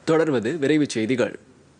தொடர்வது விரைவுச் செய்திகள்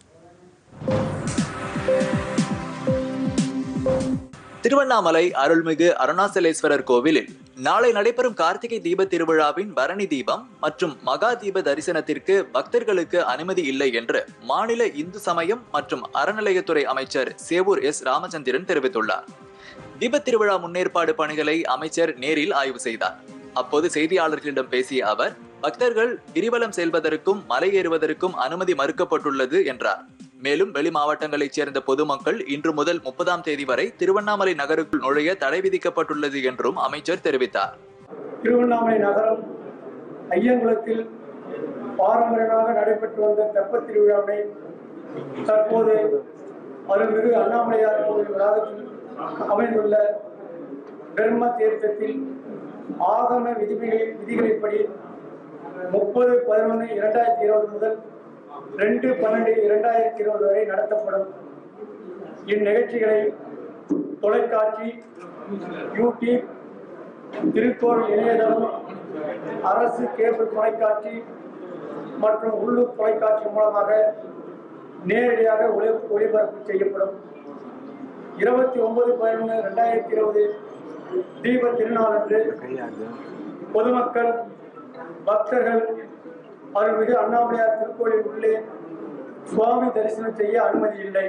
திருவண்ணாமலை அருள்மிகு அருணாசலேஸ்வரர் கோவிலில் நாளை நடைபெறும் கார்த்திகை தீப திருவிழாவின் பரணி தீபம் மற்றும் மகா தீப தரிசனத்திற்கு பக்தர்களுக்கு அனுமதி இல்லை என்று மாநில இந்து சமயம் மற்றும் அறநிலையத்துறை அமைச்சர் சேவூர் எஸ் ராமச்சந்திரன் தெரிவித்துள்ளார் தீபத் திருவிழா முன்னேற்பாடு பணிகளை அமைச்சர் நேரில் ஆய்வு செய்தார் அப்போது செய்தியாளர்களிடம் பேசிய அவர் பக்தர்கள் கிரிவலம் செல்வதற்கும் மலை ஏறுவதற்கும் அனுமதி மறுக்கப்பட்டுள்ளது என்றார் மேலும் வெளி மாவட்டங்களைச் சேர்ந்த பொதுமக்கள் இன்று முதல் முப்பதாம் தேதி வரை திருவண்ணாமலை நகருக்குள் நுழைய தடை விதிக்கப்பட்டுள்ளது என்றும் அமைச்சர் தெரிவித்தார் திருவண்ணாமலை நகரம் ஐயங்குளத்தில் பாரம்பரியமாக நடைபெற்று வந்த தெப்பத் திருவிழாவினை தற்போது அருள்மிகு அண்ணாமலையார் கோவில் வளாகத்தில் அமைந்துள்ள பிரம்ம தீர்த்தத்தில் ஆகம விதிமைகளின் விதிகளின்படி முப்பது பதினொன்று இரண்டாயிரத்தி இருபது முதல் ரெண்டு பன்னெண்டு இரண்டாயிரத்தி இருபது வரை நடத்தப்படும் இந்நிகழ்ச்சிகளை தொலைக்காட்சி யூடியூப் திருக்கோவில் இணையதளம் அரசு கேபிள் தொலைக்காட்சி மற்றும் உள்ளூர் தொலைக்காட்சி மூலமாக நேரடியாக ஒளி ஒளிபரப்பு செய்யப்படும் இருபத்தி ஒன்பது பதினொன்று ரெண்டாயிரத்தி இருபது தீப திருநாளன்று பொதுமக்கள் பக்தர்கள் அருள்மிகு அண்ணாமலையார் திருக்கோவில் உள்ளே சுவாமி தரிசனம் செய்ய அனுமதி இல்லை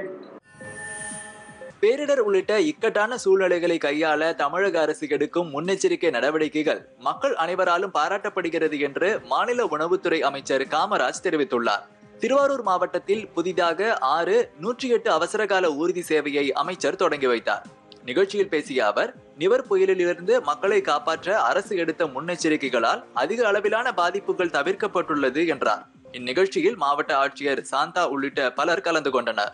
பேரிடர் உள்ளிட்ட இக்கட்டான சூழ்நிலைகளை கையாள தமிழக அரசு எடுக்கும் முன்னெச்சரிக்கை நடவடிக்கைகள் மக்கள் அனைவராலும் பாராட்டப்படுகிறது என்று மாநில உணவுத்துறை அமைச்சர் காமராஜ் தெரிவித்துள்ளார் திருவாரூர் மாவட்டத்தில் புதிதாக ஆறு நூற்றி எட்டு அவசரகால ஊர்தி சேவையை அமைச்சர் தொடங்கி வைத்தார் நிகழ்ச்சியில் பேசிய அவர் நிவர் புயலிலிருந்து மக்களை காப்பாற்ற அரசு எடுத்த முன்னெச்சரிக்கைகளால் அதிக அளவிலான பாதிப்புகள் தவிர்க்கப்பட்டுள்ளது என்றார் இந்நிகழ்ச்சியில் மாவட்ட ஆட்சியர் சாந்தா உள்ளிட்ட பலர் கலந்து கொண்டனர்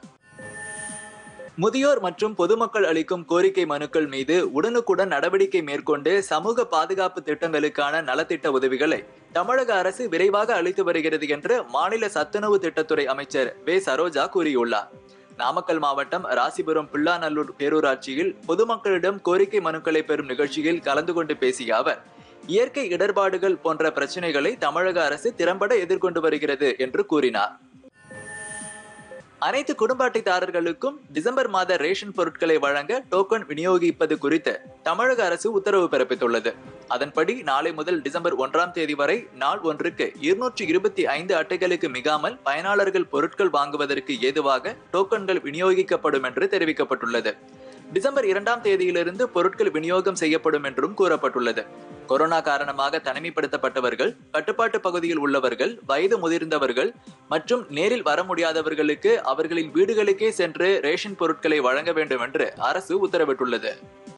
முதியோர் மற்றும் பொதுமக்கள் அளிக்கும் கோரிக்கை மனுக்கள் மீது உடனுக்குடன் நடவடிக்கை மேற்கொண்டு சமூக பாதுகாப்பு திட்டங்களுக்கான நலத்திட்ட உதவிகளை தமிழக அரசு விரைவாக அளித்து வருகிறது என்று மாநில சத்துணவு திட்டத்துறை அமைச்சர் வே சரோஜா கூறியுள்ளார் நாமக்கல் மாவட்டம் ராசிபுரம் பிள்ளாநல்லூர் பேரூராட்சியில் பொதுமக்களிடம் கோரிக்கை மனுக்களை பெறும் நிகழ்ச்சியில் கலந்து கொண்டு பேசிய அவர் இயற்கை இடர்பாடுகள் போன்ற பிரச்சனைகளை தமிழக அரசு திறம்பட எதிர்கொண்டு வருகிறது என்று கூறினார் அனைத்து குடும்ப அட்டைதாரர்களுக்கும் டிசம்பர் மாத ரேஷன் பொருட்களை வழங்க டோக்கன் விநியோகிப்பது குறித்து தமிழக அரசு உத்தரவு பிறப்பித்துள்ளது அதன்படி நாளை முதல் டிசம்பர் ஒன்றாம் தேதி வரை நாள் ஒன்றுக்கு இருநூற்றி இருபத்தி ஐந்து அட்டைகளுக்கு மிகாமல் பயனாளர்கள் பொருட்கள் வாங்குவதற்கு ஏதுவாக டோக்கன்கள் விநியோகிக்கப்படும் என்று தெரிவிக்கப்பட்டுள்ளது டிசம்பர் இரண்டாம் தேதியிலிருந்து பொருட்கள் விநியோகம் செய்யப்படும் என்றும் கூறப்பட்டுள்ளது கொரோனா காரணமாக தனிமைப்படுத்தப்பட்டவர்கள் கட்டுப்பாட்டு பகுதியில் உள்ளவர்கள் வயது முதிர்ந்தவர்கள் மற்றும் நேரில் வர முடியாதவர்களுக்கு அவர்களின் வீடுகளுக்கே சென்று ரேஷன் பொருட்களை வழங்க வேண்டும் என்று அரசு உத்தரவிட்டுள்ளது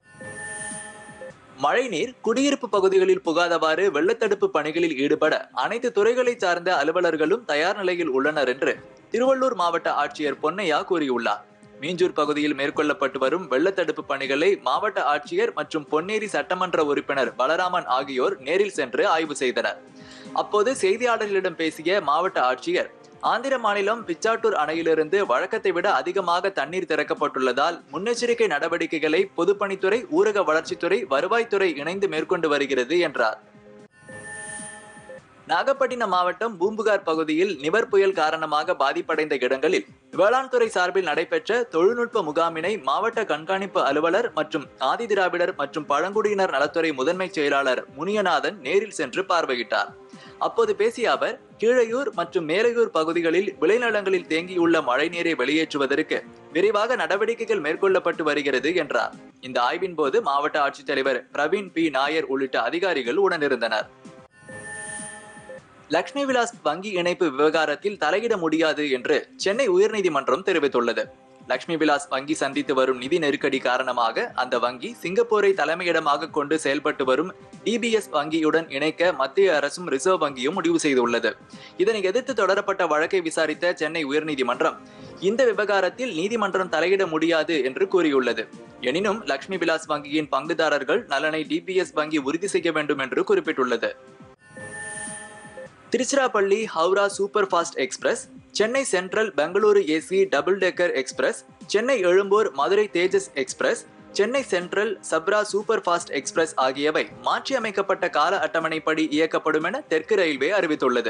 மழைநீர் குடியிருப்பு பகுதிகளில் புகாதவாறு வெள்ளத்தடுப்பு பணிகளில் ஈடுபட அனைத்து துறைகளை சார்ந்த அலுவலர்களும் தயார் நிலையில் உள்ளனர் என்று திருவள்ளூர் மாவட்ட ஆட்சியர் பொன்னையா கூறியுள்ளார் மீஞ்சூர் பகுதியில் மேற்கொள்ளப்பட்டு வரும் வெள்ளத்தடுப்பு பணிகளை மாவட்ட ஆட்சியர் மற்றும் பொன்னேரி சட்டமன்ற உறுப்பினர் பலராமன் ஆகியோர் நேரில் சென்று ஆய்வு செய்தனர் அப்போது செய்தியாளர்களிடம் பேசிய மாவட்ட ஆட்சியர் ஆந்திர மாநிலம் பிச்சாட்டூர் அணையிலிருந்து வழக்கத்தை விட அதிகமாக தண்ணீர் திறக்கப்பட்டுள்ளதால் முன்னெச்சரிக்கை நடவடிக்கைகளை பொதுப்பணித்துறை ஊரக வளர்ச்சித்துறை வருவாய்த்துறை இணைந்து மேற்கொண்டு வருகிறது என்றார் நாகப்பட்டினம் மாவட்டம் பூம்புகார் பகுதியில் நிவர் புயல் காரணமாக பாதிப்படைந்த இடங்களில் வேளாண் துறை சார்பில் நடைபெற்ற தொழில்நுட்ப முகாமினை மாவட்ட கண்காணிப்பு அலுவலர் மற்றும் ஆதிதிராவிடர் மற்றும் பழங்குடியினர் நலத்துறை முதன்மை செயலாளர் முனியநாதன் நேரில் சென்று பார்வையிட்டார் அப்போது பேசிய அவர் கீழையூர் மற்றும் மேலையூர் பகுதிகளில் விளைநிலங்களில் தேங்கியுள்ள மழைநீரை வெளியேற்றுவதற்கு விரைவாக நடவடிக்கைகள் மேற்கொள்ளப்பட்டு வருகிறது என்றார் இந்த ஆய்வின் போது மாவட்ட ஆட்சித்தலைவர் பிரவீன் பி நாயர் உள்ளிட்ட அதிகாரிகள் உடனிருந்தனர் லக்ஷ்மி விலாஸ் வங்கி இணைப்பு விவகாரத்தில் தலையிட முடியாது என்று சென்னை உயர்நீதிமன்றம் தெரிவித்துள்ளது லக்ஷ்மி விலாஸ் வங்கி சந்தித்து வரும் நிதி நெருக்கடி காரணமாக அந்த வங்கி சிங்கப்பூரை தலைமையிடமாக கொண்டு செயல்பட்டு வரும் டிபிஎஸ் வங்கியுடன் இணைக்க மத்திய அரசும் ரிசர்வ் வங்கியும் முடிவு செய்துள்ளது இதனை எதிர்த்து தொடரப்பட்ட வழக்கை விசாரித்த சென்னை உயர்நீதிமன்றம் இந்த விவகாரத்தில் நீதிமன்றம் தலையிட முடியாது என்று கூறியுள்ளது எனினும் லக்ஷ்மி விலாஸ் வங்கியின் பங்குதாரர்கள் நலனை டிபிஎஸ் வங்கி உறுதி செய்ய வேண்டும் என்று குறிப்பிட்டுள்ளது Tiruchirappalli Howrah super fast express Chennai Central Bengaluru AC double decker express Chennai Egmore Madurai Tejas express Chennai Central Chhapra super fast express ஆகியவை மாற்றியமைக்கப்பட்ட கால அட்டவணைப்படி இயக்கப்படும் என தெற்கு ரயில்வே அறிவித்துள்ளது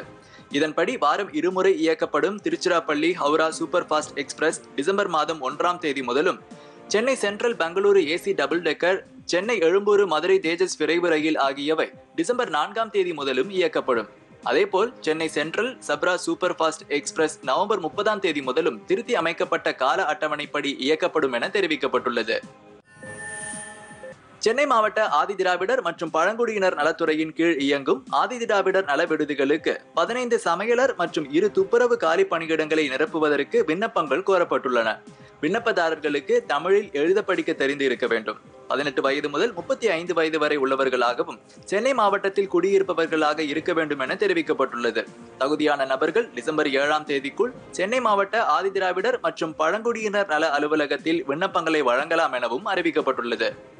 இதன்படி வாரம் இருமுறை இயக்கப்படும் Tiruchirappalli Howrah super fast express December மாதம் ஒன்றாம் தேதி முதலும் Chennai Central Bengaluru AC double decker Chennai Egmore Madurai Tejas விரைவு ரயில் ஆகியவை டிசம்பர் நான்காம் தேதி முதலும் இயக்கப்படும் அதேபோல் Chennai Central Chhapra super fast express November முப்பதாம் தேதி முதலும் திருத்தி அமைக்கப்பட்ட கால அட்டவணைப்படி இயக்கப்படும் என தெரிவிக்கப்பட்டுள்ளது சென்னை மாவட்ட ஆதிதிராவிடர் மற்றும் பழங்குடியினர் நலத்துறையின் கீழ் இயங்கும் ஆதிதிராவிடர் நல விடுதிகளுக்கு பதினைந்து சமையலர் மற்றும் இரு துப்புரவு காலி பணியிடங்களை நிரப்புவதற்கு விண்ணப்பங்கள் கோரப்பட்டுள்ளன விண்ணப்பதாரர்களுக்கு தமிழில் எழுத படிக்க தெரிந்து இருக்க வேண்டும் பதினெட்டு வயது முதல் முப்பத்தி ஐந்து வயது வரை உள்ளவர்களாகவும் சென்னை மாவட்டத்தில் குடியிருப்பவர்களாக இருக்க வேண்டும் என தெரிவிக்கப்பட்டுள்ளது தகுதியான நபர்கள் டிசம்பர் ஏழாம் தேதிக்குள் சென்னை மாவட்ட ஆதிதிராவிடர் மற்றும் பழங்குடியினர் நல அலுவலகத்தில் விண்ணப்பங்களை வழங்கலாம் எனவும் அறிவிக்கப்பட்டுள்ளது